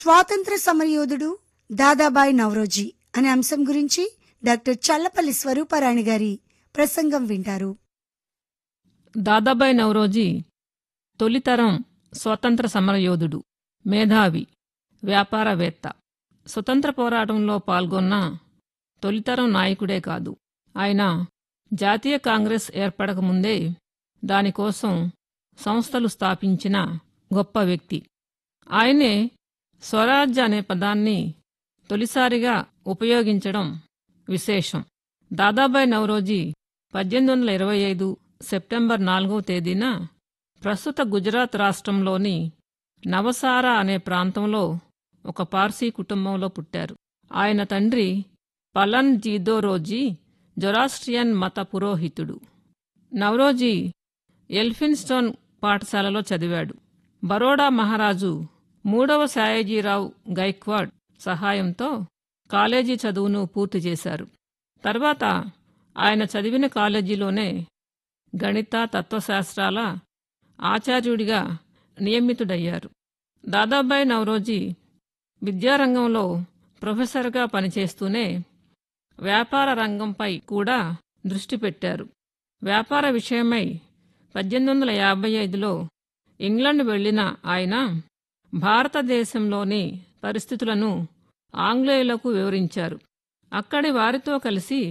స్వాతంత్ర సమరయోధుడు దాదాబాయి నవరోజీ అనే అంశం గురించి డాక్టర్ చల్లపల్లి స్వరూపారాణి గారి ప్రసంగం వింటారు దాదాబాయి నవరోజీ తొలితరం స్వాతంత్ర సమరయోధుడు మేధావి వ్యాపారవేత్త స్వతంత్ర పోరాటంలో పాల్గొన్న తొలితరం నాయకుడే కాదు ఆయన జాతీయ కాంగ్రెస్ ఏర్పడకముందే దానికోసం సంస్థలు స్థాపించిన గొప్ప వ్యక్తి ఆయనే స్వరాజ్య అనే పదాన్ని తొలిసారిగా ఉపయోగించడం విశేషం దాదాబాయి నవరోజీ పద్దెనిమిది వందల ఇరవై ఐదు సెప్టెంబర్ నాలుగవ తేదీన ప్రస్తుత గుజరాత్ రాష్ట్రంలోని నవసారా అనే ప్రాంతంలో ఒక పార్సీ కుటుంబంలో పుట్టారు ఆయన తండ్రి పలన్ జీదోరోజీ జొరాస్ట్రియన్ మత పురోహితుడు నవరోజీ ఎల్ఫిన్స్టోన్ పాఠశాలలో చదివాడు బరోడా మహారాజు మూడవ సాయాజీరావు గైక్వాడ్ సహాయంతో కాలేజీ చదువును పూర్తి చేశారు తర్వాత ఆయన చదివిన కాలేజీలోనే గణిత తత్వశాస్త్రాల ఆచార్యుడిగా నియమితుడయ్యారు దాదాబాయి నవరోజీ విద్యారంగంలో ప్రొఫెసర్గా పనిచేస్తూనే వ్యాపార రంగంపై కూడా దృష్టి పెట్టారు వ్యాపార విషయమై పద్దెనిమిది వందల యాభై ఐదులో ఇంగ్లండ్ వెళ్లిన ఆయన భారతదేశంలోని పరిస్థితులను ఆంగ్లేయులకు వివరించారు అక్కడి వారితో కలిసి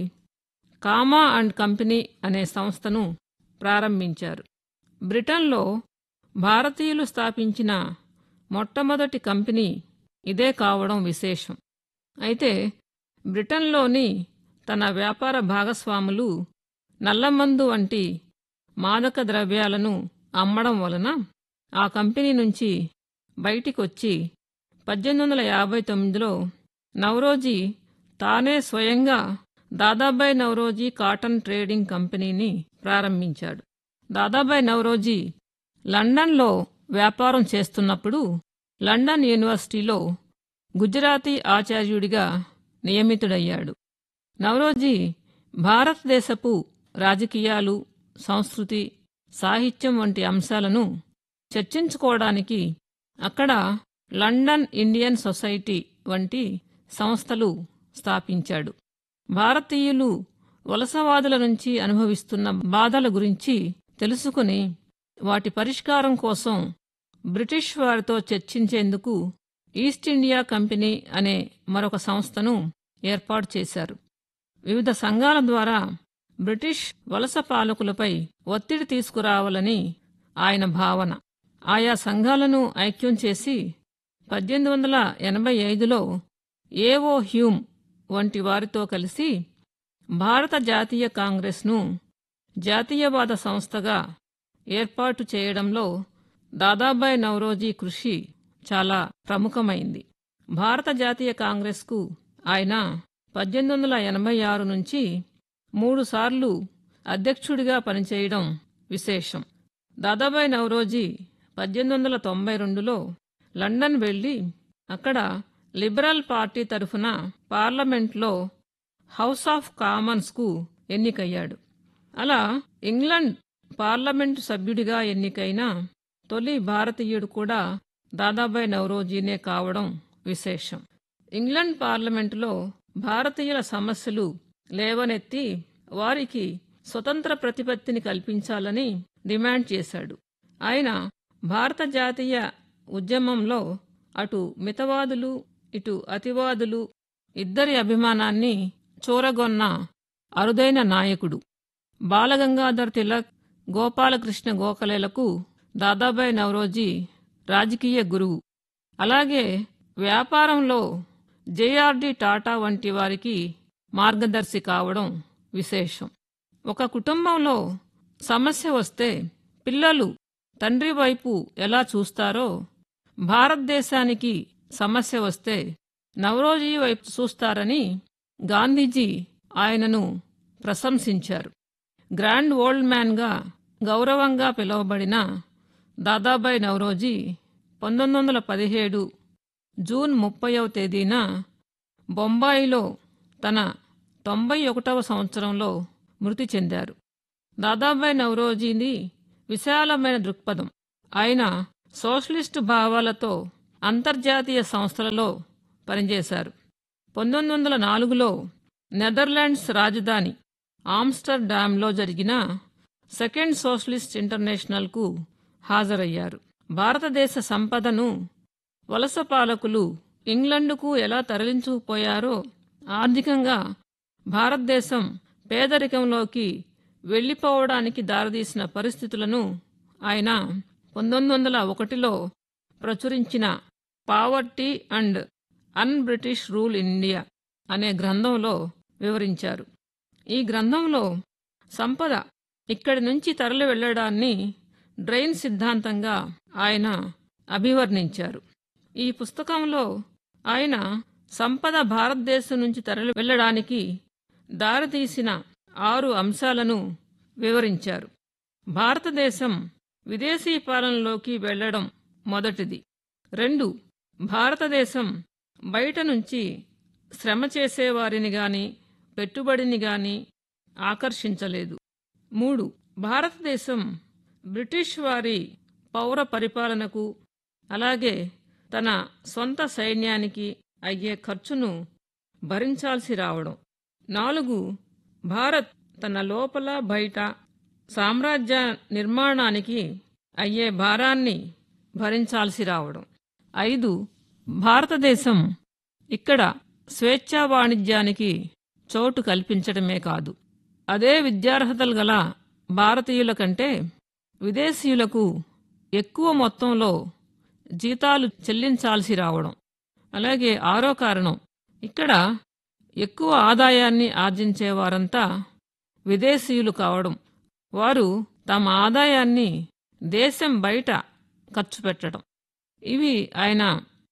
కామా అండ్ కంపెనీ అనే సంస్థను ప్రారంభించారు బ్రిటన్లో భారతీయులు స్థాపించిన మొట్టమొదటి కంపెనీ ఇదే కావడం విశేషం అయితే బ్రిటన్లోని తన వ్యాపార భాగస్వాములు నల్లమందు వంటి మాదక ద్రవ్యాలను అమ్మడం వలన ఆ కంపెనీ నుంచి బయటికొచ్చి పద్దెనిమిది వందల యాభై తొమ్మిదిలో నవరోజీ తానే స్వయంగా దాదాబాయి నవరోజీ కాటన్ ట్రేడింగ్ కంపెనీని ప్రారంభించాడు దాదాబాయి నవరోజీ లండన్లో వ్యాపారం చేస్తున్నప్పుడు లండన్ యూనివర్సిటీలో గుజరాతీ ఆచార్యుడిగా నియమితుడయ్యాడు నవరోజీ భారతదేశపు రాజకీయాలు సంస్కృతి సాహిత్యం వంటి అంశాలను చర్చించుకోవడానికి అక్కడ లండన్ ఇండియన్ సొసైటీ వంటి సంస్థలు స్థాపించాడు భారతీయులు వలసవాదుల నుంచి అనుభవిస్తున్న బాధల గురించి తెలుసుకుని వాటి పరిష్కారం కోసం బ్రిటిష్ వారితో చర్చించేందుకు ఈస్ట్ ఇండియా కంపెనీ అనే మరొక సంస్థను ఏర్పాటు చేశారు వివిధ సంఘాల ద్వారా బ్రిటిష్ వలస పాలకులపై ఒత్తిడి తీసుకురావాలని ఆయన భావన ఆయా సంఘాలను ఐక్యం చేసి పద్దెనిమిది వందల ఎనభై ఐదులో ఏవో హ్యూమ్ వంటి వారితో కలిసి భారత జాతీయ కాంగ్రెస్ను జాతీయవాద సంస్థగా ఏర్పాటు చేయడంలో దాదాబాయి నవరోజీ కృషి చాలా ప్రముఖమైంది భారత జాతీయ కాంగ్రెస్కు ఆయన పద్దెనిమిది వందల ఎనభై ఆరు నుంచి మూడుసార్లు అధ్యక్షుడిగా పనిచేయడం విశేషం దాదాబాయి నవరోజీ పద్దెనిమిది వందల తొంభై రెండులో లండన్ వెళ్లి అక్కడ లిబరల్ పార్టీ తరఫున పార్లమెంట్లో హౌస్ ఆఫ్ కామన్స్కు ఎన్నికయ్యాడు అలా ఇంగ్లండ్ పార్లమెంటు సభ్యుడిగా ఎన్నికైన తొలి భారతీయుడు కూడా దాదాబాయి నవరోజీనే కావడం విశేషం ఇంగ్లండ్ పార్లమెంటులో భారతీయుల సమస్యలు లేవనెత్తి వారికి స్వతంత్ర ప్రతిపత్తిని కల్పించాలని డిమాండ్ చేశాడు ఆయన భారత జాతీయ ఉద్యమంలో అటు మితవాదులు ఇటు అతివాదులు ఇద్దరి అభిమానాన్ని చూరగొన్న అరుదైన నాయకుడు బాలగంగాధర్ తిలక్ గోపాలకృష్ణ గోఖలేలకు దాదాబాయి నవరోజీ రాజకీయ గురువు అలాగే వ్యాపారంలో జేఆర్డి టాటా వంటి వారికి మార్గదర్శి కావడం విశేషం ఒక కుటుంబంలో సమస్య వస్తే పిల్లలు తండ్రి వైపు ఎలా చూస్తారో భారతదేశానికి సమస్య వస్తే నవరోజీ వైపు చూస్తారని గాంధీజీ ఆయనను ప్రశంసించారు గ్రాండ్ ఓల్డ్ మ్యాన్గా గౌరవంగా పిలువబడిన దాదాబాయి నవరోజీ పంతొమ్మిది వందల పదిహేడు జూన్ ముప్పైవ తేదీన బొంబాయిలో తన తొంభై ఒకటవ సంవత్సరంలో మృతి చెందారు దాదాబాయి నవరోజీని విశాలమైన దృక్పథం ఆయన సోషలిస్టు భావాలతో అంతర్జాతీయ సంస్థలలో పనిచేశారు పంతొమ్మిది వందల నాలుగులో నెదర్లాండ్స్ రాజధాని ఆమ్స్టర్డామ్లో జరిగిన సెకండ్ సోషలిస్ట్ ఇంటర్నేషనల్కు హాజరయ్యారు భారతదేశ సంపదను వలస పాలకులు ఇంగ్లండుకు ఎలా తరలించుకుపోయారో ఆర్థికంగా భారతదేశం పేదరికంలోకి వెళ్ళిపోవడానికి దారితీసిన పరిస్థితులను ఆయన పంతొమ్మిది వందల ఒకటిలో ప్రచురించిన poverty and un British rule in India అనే గ్రంథంలో వివరించారు ఈ గ్రంథంలో సంపద ఇక్కడి నుంచి తరలి వెళ్లడాన్ని డ్రైన్ సిద్ధాంతంగా ఆయన అభివర్ణించారు ఈ పుస్తకంలో ఆయన సంపద భారతదేశం నుంచి తరలి వెళ్లడానికి దారితీసిన ఆరు అంశాలను వివరించారు భారతదేశం విదేశీ పాలనలోకి వెళ్లడం మొదటిది రెండు భారతదేశం బయట నుంచి శ్రమ చేసేవారిని గాని పెట్టుబడిని గాని ఆకర్షించలేదు మూడు భారతదేశం బ్రిటిష్ వారి పౌర పరిపాలనకు అలాగే తన సొంత సైన్యానికి అయ్యే ఖర్చును భరించాల్సి రావడం నాలుగు భారత్ తన లోపల బయట సామ్రాజ్య నిర్మాణానికి అయ్యే భారాన్ని భరించాల్సి రావడం ఐదు భారతదేశం ఇక్కడ స్వేచ్ఛా వాణిజ్యానికి చోటు కల్పించడమే కాదు అదే విద్యార్హతలు గల భారతీయుల కంటే విదేశీయులకు ఎక్కువ మొత్తంలో జీతాలు చెల్లించాల్సి రావడం అలాగే ఆరో కారణం ఇక్కడ ఎక్కువ ఆదాయాన్ని ఆర్జించేవారంతా విదేశీయులు కావడం వారు తమ ఆదాయాన్ని దేశం బయట ఖర్చు పెట్టడం ఇవి ఆయన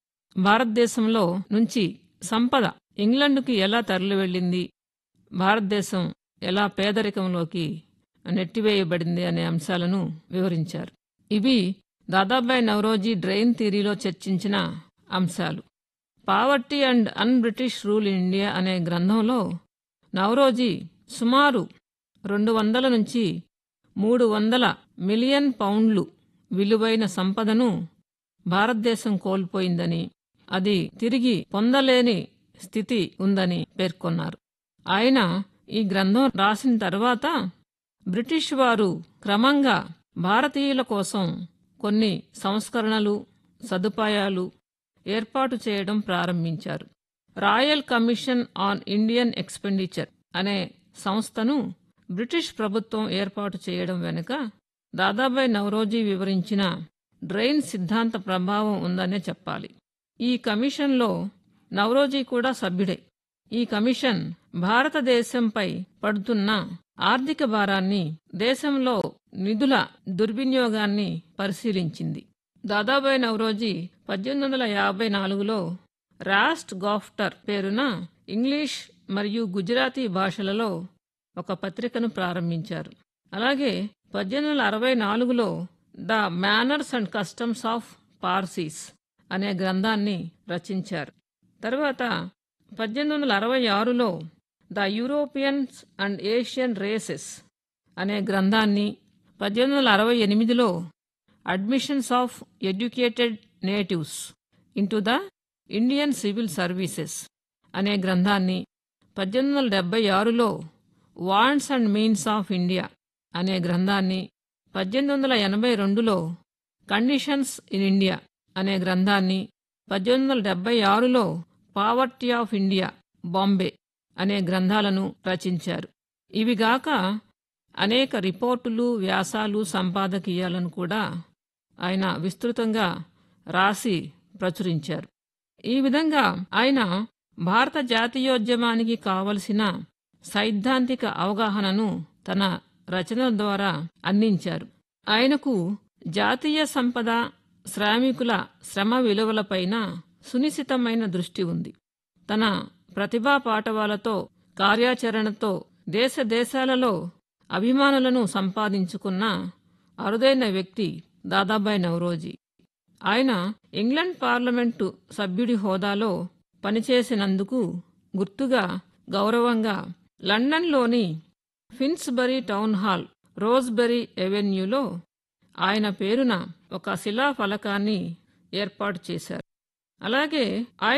భారతదేశంలో నుంచి సంపద ఇంగ్లండుకి ఎలా తరలి వెళ్ళింది భారతదేశం ఎలా పేదరికంలోకి నెట్టివేయబడింది అనే అంశాలను వివరించారు ఇవి దాదాబాయ్ నవరోజీ డ్రైన్ థియరీలో చర్చించిన అంశాలు poverty and un British rule in India అనే గ్రంథంలో నవరోజీ సుమారు రెండు వందల నుంచి మూడు వందల మిలియన్ పౌండ్లు విలువైన సంపదను భారతదేశం కోల్పోయిందని అది తిరిగి పొందలేని స్థితి ఉందని పేర్కొన్నారు ఆయన ఈ గ్రంథం రాసిన తర్వాత బ్రిటిష్ వారు క్రమంగా భారతీయుల కోసం కొన్ని సంస్కరణలు సదుపాయాలు ఏర్పాటు చేయడం ప్రారంభించారు royal commission on Indian expenditure అనే సంస్థను బ్రిటిష్ ప్రభుత్వం ఏర్పాటు చేయడం వెనుక దాదాబాయ్ నవరోజీ వివరించిన డ్రైన్ సిద్ధాంత ప్రభావం ఉందనే చెప్పాలి ఈ కమిషన్లో నవరోజీ కూడా సభ్యుడే ఈ కమిషన్ భారతదేశంపై పడుతున్న ఆర్థిక భారాన్ని దేశంలో నిధుల దుర్వినియోగాన్ని పరిశీలించింది దాదాబాయ్ నవరోజీ పద్దెనిమిది వందల యాభై నాలుగులో రాస్ట్ గాఫ్టర్ పేరున ఇంగ్లీష్ మరియు గుజరాతీ భాషలలో ఒక పత్రికను ప్రారంభించారు అలాగే పద్దెనిమిది వందల అరవై నాలుగులో the manners and customs of Parsis అనే గ్రంథాన్ని రచించారు తర్వాత పద్దెనిమిది వందల అరవై ఆరులో the Europeans and Asian races అనే గ్రంథాన్ని పద్దెనిమిది వందల అరవై ఎనిమిదిలో admissions of educated natives into the Indian civil services అనే గ్రంథాన్ని పద్దెనిమిది వందల డెబ్బై ఆరులో wants and means of India అనే గ్రంథాన్ని పద్దెనిమిది వందల ఎనభై రెండులో కండిషన్స్ ఇన్ ఇండియా అనే గ్రంథాన్ని పద్దెనిమిది వందల డెబ్బై ఆరులో పావర్టీ ఆఫ్ ఇండియా బాంబే అనే గ్రంథాలను రచించారు ఇవిగాక అనేక రిపోర్టులు వ్యాసాలు సంపాదకీయాలను కూడా ఆయన విస్తృతంగా రాసి ప్రచురించారు ఈ విధంగా ఆయన భారత జాతీయోద్యమానికి కావలసిన సైద్ధాంతిక అవగాహనను తన రచనల ద్వారా అందించారు ఆయనకు జాతీయ సంపద శ్రామికుల శ్రమ విలువలపైన సునిశితమైన దృష్టి ఉంది తన ప్రతిభా పాటవాలతో కార్యాచరణతో దేశ దేశాలలో అభిమానులను సంపాదించుకున్న అరుదైన వ్యక్తి దాదాబాయ్ నవరోజీ ఆయన ఇంగ్లండ్ పార్లమెంటు సభ్యుడి హోదాలో పనిచేసినందుకు గుర్తుగా గౌరవంగా లండన్లోని ఫిన్స్బరీ టౌన్ హాల్ రోజ్బెరీ ఎవెన్యూలో ఆయన పేరున ఒక శిలాఫలకాన్ని ఏర్పాటు చేశారు అలాగే